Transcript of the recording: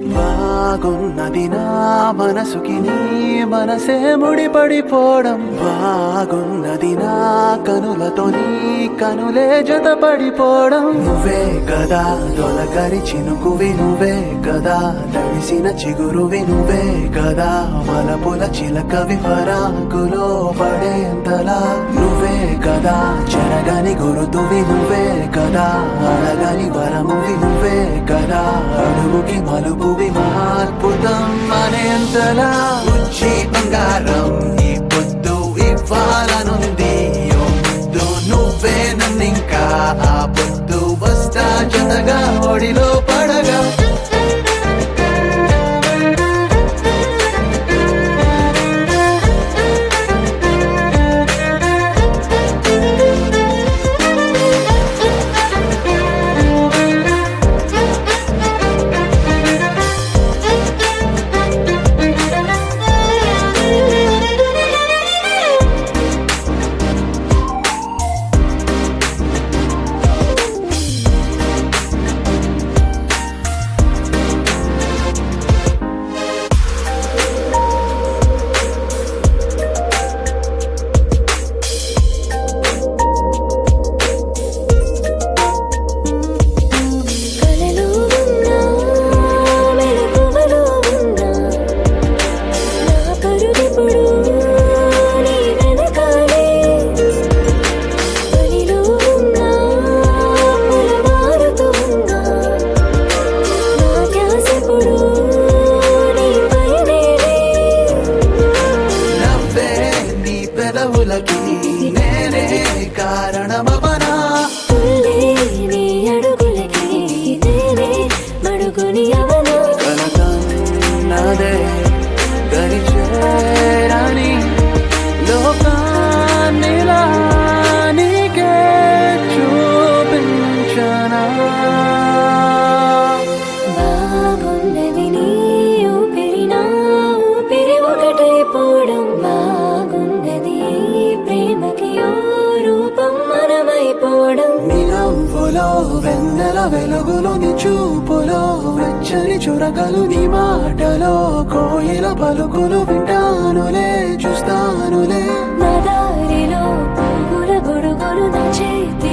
బాగున్నది నా మనసుకి నీ మనసే ముడిపడిపోవడం బాగున్నది నా కనులతో నీ కనులే జతపడిపోవడం నువ్వే కదా దొలకరి చినుకువి నువ్వే కదా తడిసిన చిగురువి నువ్వే కదా మలపుల చిలకవి పరాకులో పడేంతలా నువ్వే కదా చెరగని గురుతువి నువ్వే కదా అడగని వరమువి నువ్వే కదా అడుగుకి మలుపువి మార్పుతం అనేంతలా ఉచ్చి బంగారం ఈ పొద్దు ఇవ్వాలనుంది ఓ ముద్దు నువ్వే నన్నింకా ఆ పొద్దు వస్తా జతగా ఒడిలో పడగా కలలో ఉన్నా మెలకువలో ఉన్నా నా పరుగెప్పుడు నీ వెనకాలే పనిలో ఉన్నా పొలమారుతూ ఉన్నా నా ధ్యాసెప్పుడు నీ పైనేలే నవ్వే నీ పెదవులకి నేనే కారణమవనా తుల్లే నీ అడుగులకి తేనే మడుగుని అవనా కలకన్నదే గరిచేరాని లోకాన్నిలా నీకే చూపించనా బాగున్నది నీ ఊపిరి నా ఊపిరి ఒకటైపోవడం బాగున్నది ఈ ప్రేమకి ఓ రూపం మనమైపోవడం నీ నవ్వులో వెన్నెల వెలుగులు నీ చూపులో వెచ్చని చురకలు నీ మాటలో కోయిల పలుకులు వింటానులే చూస్తానులే నా దారిలో పువ్వుల గొడుగులు నా చేతి